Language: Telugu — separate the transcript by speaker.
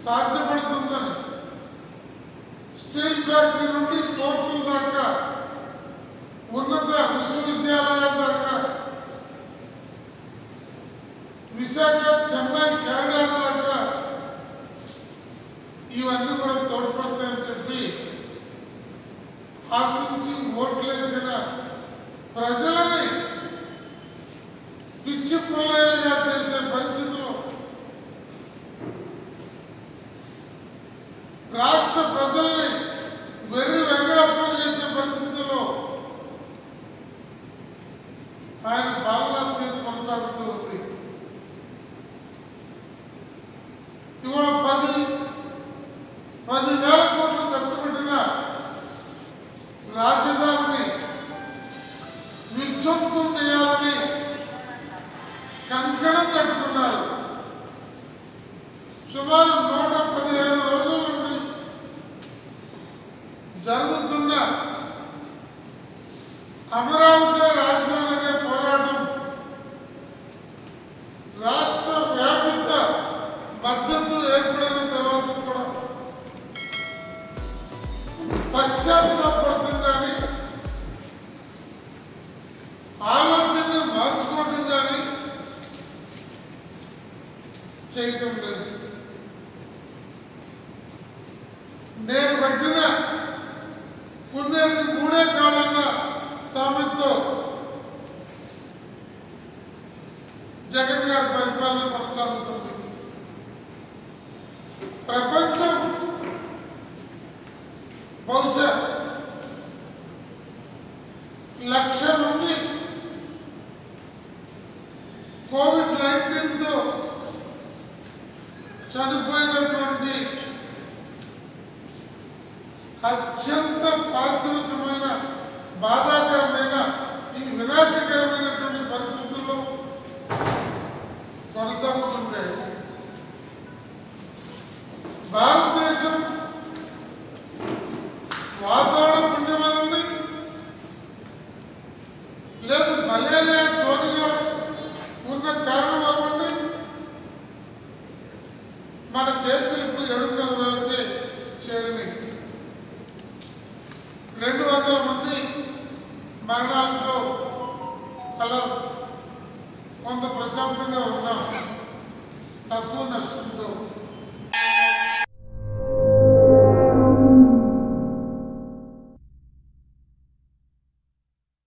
Speaker 1: సాధ్యపడుతుందని స్టీల్ ఫ్యాక్టరీ నుండి పోర్టుల దాకా ఉన్నత విశ్వవిద్యాలయాల దాకా విశాఖ చెన్నై కారిడార్ దాకా ఇవన్నీ కూడా తోడ్పడతాయని చెప్పి ఆశించి ఓట్లేసిన ప్రజలని పిచ్చి పుల్లలుగా చేసే పరిస్థితులు రాష్ట్ర ప్రజల్ని వెర్రి వెంగళప్పలు చేసే పరిస్థితుల్లో ఆయన పాలనా తీరు కొనసాగుతూ ఉంది ఇవాళ పది పది వేల కోట్లు ఖర్చు పెట్టిన రాజధానిని విధ్వంసం చేయాలని కంకణం కట్టుకున్నారు సుమారు నూట పదిహేను రోజుల నుండి జరుగుతున్న అమరావతి రాజధాని అనే పోరాటం రాష్ట్ర వ్యాపిత మద్దతు ఏర్పడిన తర్వాత కూడా పశ్చాత్తాపడటం కానీ ఆలోచనని మార్చుకోవటం కానీ చేయటం లేదు నేను పెట్టిన కుందేటి మూడే కాళ్ళన్న సామెతో జగన్ గారి పరిపాలన కొనసాగుతుంది ప్రపంచం బహుశా లక్ష మంది కోవిడ్ నైన్టీన్తో చనిపోయినటువంటి అత్యంత పాశ్వికమైన బాధాకరమైన ఈ వినాశకరమైనటువంటి పరిస్థితుల్లో కొనసాగుతుంటే భారతదేశం వాతావరణ పుణ్యమనండి లేదు మలేరియా జోనిగా ఉన్న కారణం అవ్వండి మన కేసులు ఇప్పుడు ఏడున్నర వేలకి చేరినాయి రెండు వందల మంది మరణాలతో అలా కొంత ప్రశాంతంగా ఉన్నాం తక్కువ నష్టంతో